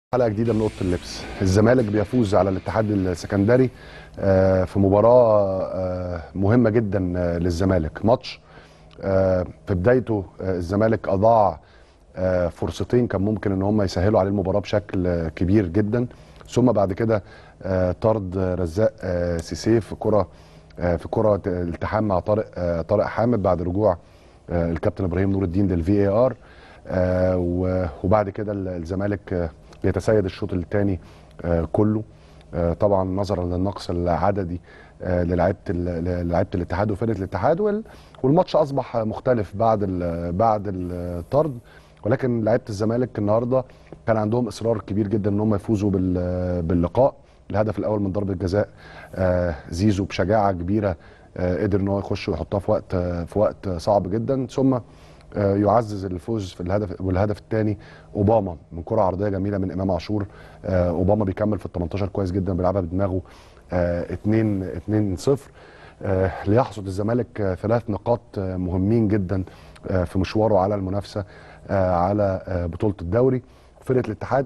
حلقه جديده من اوضه اللبس الزمالك بيفوز على الاتحاد السكندري آه، في مباراه آه، مهمه جدا آه، للزمالك ماتش آه، في بدايته آه، الزمالك اضاع آه، فرصتين كان ممكن ان هم يسهلوا عليه المباراه بشكل آه، كبير جدا ثم بعد كده آه، طرد رزاق آه، سيسي في كره آه، في كره التحام مع طارق آه، طارق حامد بعد رجوع آه، الكابتن ابراهيم نور الدين للفي اي ار وبعد كده الزمالك آه، بيتسيد الشوط الثاني كله آه، طبعا نظرا للنقص العددي آه، للاعيبه ال- للاعيبه الاتحاد وفرقه الاتحاد وال- والماتش اصبح مختلف بعد ال- بعد الطرد ولكن لعيبه الزمالك النهارده كان عندهم اصرار كبير جدا ان هم يفوزوا بال- باللقاء الهدف الاول من ضربه جزاء آه، زيزو بشجاعه كبيره آه، قدر ان هو يخش ويحطها في وقت في وقت صعب جدا ثم آه، يعزز الفوز في الهدف والهدف الثاني اوباما من كره عرضيه جميله من امام عاشور آه، اوباما بيكمل في ال 18 كويس جدا بيلعبها بدماغه 2 2 0 ليحصد الزمالك آه، ثلاث نقاط آه، مهمين جدا آه، في مشواره على المنافسه آه، على آه، بطوله الدوري فرقه الاتحاد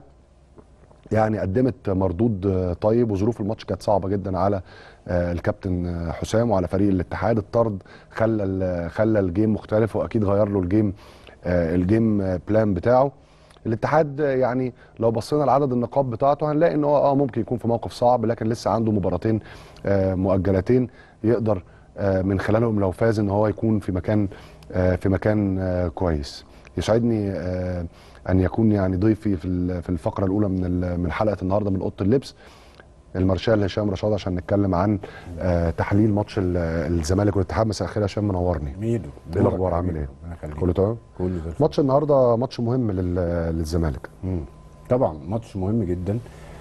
يعني قدمت مردود آه، طيب وظروف الماتش كانت صعبه جدا على آه، الكابتن آه، حسام وعلى فريق الاتحاد الطرد خلى ال- خلى الجيم مختلف واكيد غير له الجيم آه، الجيم آه، بلان بتاعه الاتحاد آه، يعني لو بصينا لعدد النقاط بتاعته هنلاقي ان هو اه ممكن يكون في موقف صعب لكن لسه عنده مباراتين آه، مؤجلتين يقدر آه، من خلالهم لو فاز ان هو يكون في مكان آه، في مكان آه، كويس يسعدني آه، ان يكون يعني ضيفي في ال- في الفقره الاولى من ال- من حلقه النهارده من اوضه اللبس المارشال هشام رشاد عشان نتكلم عن آه، تحليل ماتش ال- الزمالك والاتحاد مساء الخير يا هشام منورني ميدو ايه الاخبار عامل ايه ربنا يخليك كله تمام كله زي الفل ماتش النهارده ماتش مهم لل- للزمالك مم. طبعا ماتش مهم جدا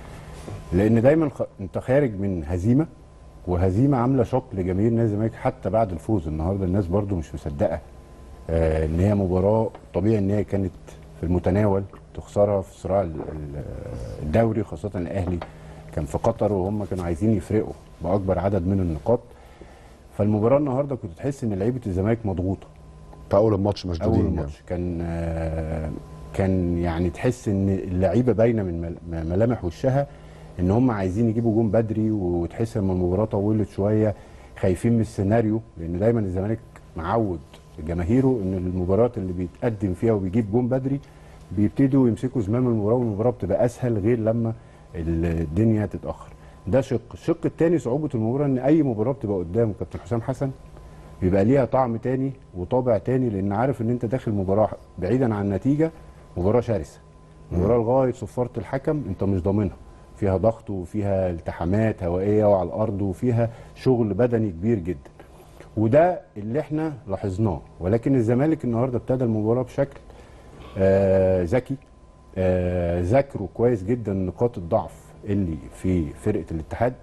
لان دايما خ... انت خارج من هزيمه وهزيمه عامله شوك لجماهير نادي الزمالك حتى بعد الفوز النهارده الناس برضو مش مصدقه آه ان هي مباراه طبيعي ان هي كانت في المتناول تخسرها في صراع ال- ال- الدوري خاصه الاهلي كان في قطر وهم كانوا عايزين يفرقوا باكبر عدد من النقاط فالمباراه النهارده كنت تحس ان لعيبه الزمالك مضغوطه في اول الماتش مشدودين اول يعني. ماتش كان آه، كان يعني تحس ان اللعيبه باينه من مل- ملامح وشها ان هم عايزين يجيبوا جون بدري وتحس لما المباراه طولت شويه خايفين من السيناريو لان دايما الزمالك معود جماهيره ان المباريات اللي بيتقدم فيها وبيجيب جون بدري بيبتدوا يمسكوا زمام المباراه والمباراه بتبقى اسهل غير لما الدنيا تتاخر ده شق الشق الثاني صعوبه المباراه ان اي مباراه بتبقى قدام كابتن حسام حسن بيبقى ليها طعم تاني وطابع تاني لان عارف ان انت داخل مباراه بعيدا عن النتيجه مباراه شرسه مباراه لغايه صفاره الحكم انت مش ضامنها فيها ضغط وفيها التحامات هوائيه وعلى الارض وفيها شغل بدني كبير جدا وده اللي احنا لاحظناه ولكن الزمالك النهارده ابتدى المباراه بشكل آه ذكي آه ذاكروا كويس جدا نقاط الضعف اللي في فرقه الاتحاد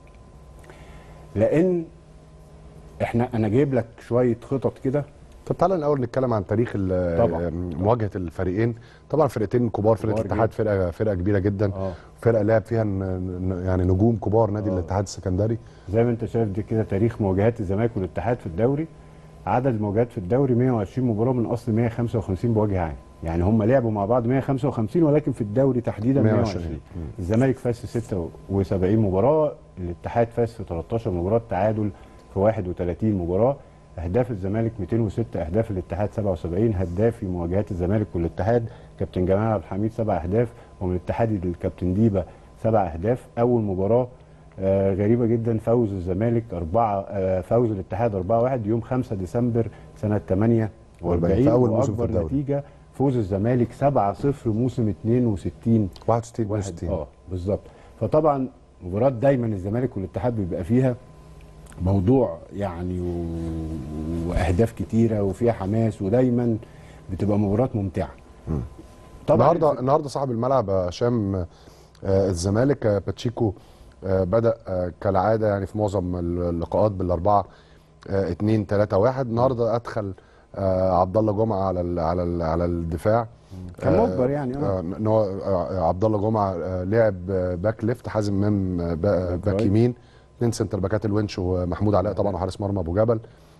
لان احنا انا جايب لك شويه خطط كده طب تعالى الاول نتكلم عن تاريخ ال- طبعا. مواجهه الفريقين طبعا فرقتين كبار فرقه كبار الاتحاد جدا. فرقه فرقه كبيره جدا اه فرقه لعب فيها ن- ن- يعني نجوم كبار نادي آه. الاتحاد السكندري زي ما انت شايف دي كده تاريخ مواجهات الزمالك والاتحاد في الدوري عدد المواجهات في الدوري 120 مباراه من اصل 155 بوجه عام يعني هم لعبوا مع بعض 155 ولكن في الدوري تحديدا 120. 120 الزمالك فاز في 76 مباراه الاتحاد فاز في 13 مباراه تعادل في 31 مباراه اهداف الزمالك 206 اهداف الاتحاد 77 هداف في مواجهات الزمالك والاتحاد كابتن جمال عبد الحميد سبع اهداف ومن الاتحاد الكابتن ديبا سبع اهداف اول مباراه آه غريبه جدا فوز الزمالك أربعة آه فوز الاتحاد 4-1 يوم 5 ديسمبر سنه 48 في أول موسم في واكبر الدوري. نتيجه فوز الزمالك 7-0 موسم 62 61 واحد 61 اه بالظبط فطبعا مباراه دايما الزمالك والاتحاد بيبقى فيها موضوع يعني و... واهداف كتيره وفيها حماس ودايما بتبقى مباراه ممتعه النهارده النهارده صاحب الملعب يا هشام آه، الزمالك آه، باتشيكو آه، بدا آه، كالعاده يعني في معظم اللقاءات بالاربعه 2 3 1 النهارده ادخل آه، عبد الله جمعه على ال على ال على الدفاع كان آه، مجبر يعني اه آه، ان هو آه، عبد الله جمعه آه، لعب آه، باك ليفت حازم امام آه، با- باك باك رايت. يمين اثنين سنتر باكات الونش ومحمود علاء طبعا وحارس مرمى ابو جبل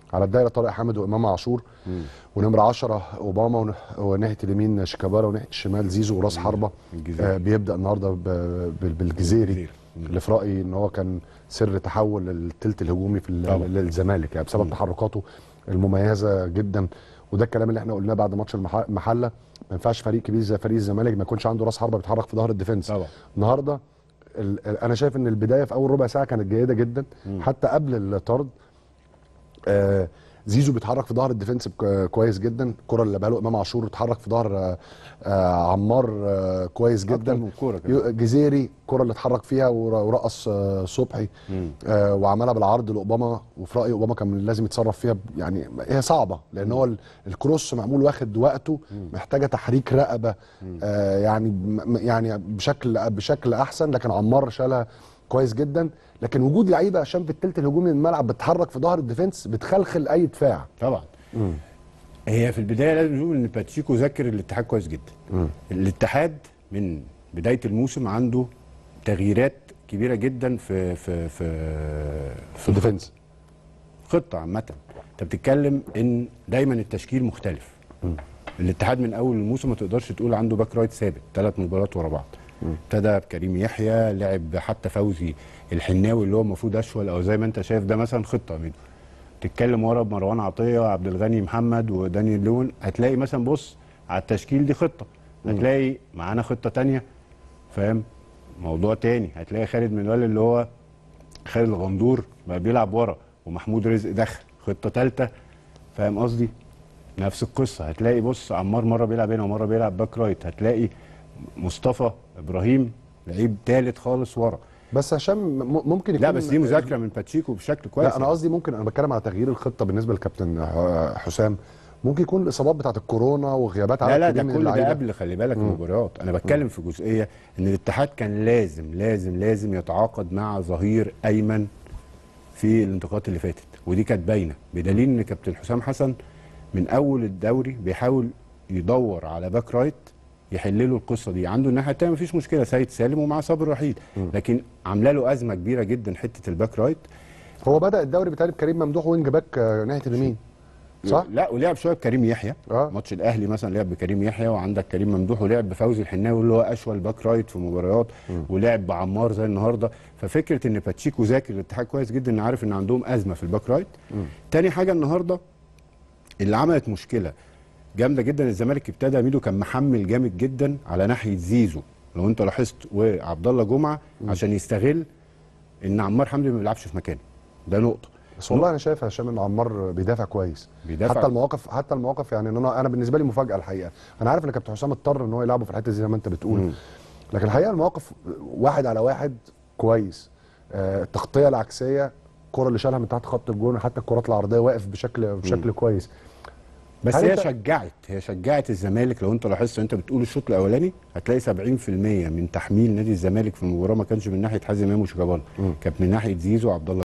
على الدايره طارق حامد وامام عاشور ونمره 10 اوباما ون- وناحيه اليمين شيكابالا وناحيه الشمال زيزو وراس حربه الجزيري. آه بيبدا النهارده ب- بال- بالجزيري الجزيري. اللي في رايي ان هو كان سر تحول الثلث الهجومي في ال- طبعا. للزمالك يعني بسبب تحركاته المميزه جدا وده الكلام اللي احنا قلناه بعد ماتش المح- المحله ما ينفعش فريق كبير زي فريق الزمالك ما يكونش عنده راس حربه بيتحرك في ظهر الديفنس طبعا. النهارده ال- ال- انا شايف ان البدايه في اول ربع ساعه كانت جيده جدا حتى قبل الطرد آه زيزو بيتحرك في ظهر الديفنس بك- كويس جدا الكره اللي بقى له امام عاشور اتحرك في ظهر آه آه عمار آه كويس أكتر جدا من كورة كمان. يو- جزيري الكره اللي اتحرك فيها ور- ورقص آه صبحي مم. آه وعملها بالعرض لاوباما وفي رايي اوباما كان لازم يتصرف فيها ب- يعني هي صعبه لان هو ال- الكروس معمول واخد وقته محتاجه تحريك رقبه آه يعني م- يعني بشكل بشكل احسن لكن عمار شالها كويس جدا لكن وجود لعيبه عشان في الثلث الهجومي من الملعب بتتحرك في ظهر الديفنس بتخلخل اي دفاع طبعا هي في البدايه لازم نقول ان باتشيكو ذاكر الاتحاد كويس جدا الاتحاد من بدايه الموسم عنده تغييرات كبيره جدا في في في في الديفنس خطه عامه انت بتتكلم ان دايما التشكيل مختلف الاتحاد من اول الموسم ما تقدرش تقول عنده باك رايت ثابت ثلاث مباريات ورا بعض ابتدى بكريم يحيى لعب حتى فوزي الحناوي اللي هو المفروض اشول او زي ما انت شايف ده مثلا خطه منه تتكلم ورا بمروان عطيه وعبد الغني محمد ودانيال لون هتلاقي مثلا بص على التشكيل دي خطه هتلاقي معانا خطه تانية فاهم موضوع تاني هتلاقي خالد منوال اللي هو خالد الغندور بقى بيلعب ورا ومحمود رزق دخل خطه ثالثه فاهم قصدي نفس القصه هتلاقي بص عمار مره بيلعب هنا ومره بيلعب باك رايت هتلاقي مصطفى ابراهيم لعيب ثالث خالص ورا بس عشان م- ممكن يكون لا بس دي مذاكره من باتشيكو بشكل كويس لا انا قصدي ممكن انا بتكلم على تغيير الخطه بالنسبه للكابتن ح- حسام ممكن يكون الاصابات بتاعت الكورونا وغيابات لا لا عدد ده كبير من كل ده اللعيبه قبل خلي بالك المباريات انا بتكلم في جزئيه ان الاتحاد كان لازم لازم لازم يتعاقد مع ظهير ايمن في الانتقالات اللي فاتت ودي كانت باينه بدليل ان كابتن حسام حسن من اول الدوري بيحاول يدور على باك رايت يحل له القصه دي عنده الناحيه الثانيه مفيش مشكله سيد سالم ومع صبر رحيل لكن عامله له ازمه كبيره جدا حته الباك رايت هو بدا الدوري بتاعي بكريم ممدوح وينج باك آه، ناحيه اليمين صح؟ لا ولعب شويه بكريم يحيى آه. ماتش الاهلي مثلا لعب بكريم يحيى وعندك كريم ممدوح ولعب بفوزي الحناوي اللي هو اشول باك رايت في مباريات ولعب بعمار زي النهارده ففكره ان باتشيكو ذاكر الاتحاد كويس جدا ان عارف ان عندهم ازمه في الباك رايت تاني حاجه النهارده اللي عملت مشكله جامده جدا الزمالك ابتدى ميدو كان محمل جامد جدا على ناحيه زيزو لو انت لاحظت وعبد الله جمعه عشان يستغل ان عمار حمدي ما بيلعبش في مكانه ده نقطه بس والله انا شايف يا هشام ان عمار بيدافع كويس بيدافع. حتى المواقف حتى المواقف يعني ان انا انا بالنسبه لي مفاجاه الحقيقه انا عارف ان كابتن حسام اضطر ان هو يلعبه في الحته دي زي ما انت بتقول لكن الحقيقه المواقف واحد على واحد كويس آه التغطيه العكسيه الكره اللي شالها من تحت خط الجون حتى الكرات العرضيه واقف بشكل بشكل كويس بس هل هي أنت- شجعت هي شجعت الزمالك لو انت لاحظت انت بتقول الشوط الاولاني هتلاقي 70% من تحميل نادي الزمالك في المباراه ما كانش من ناحيه حازم امام وشيكابالا كانت من ناحيه زيزو وعبد الله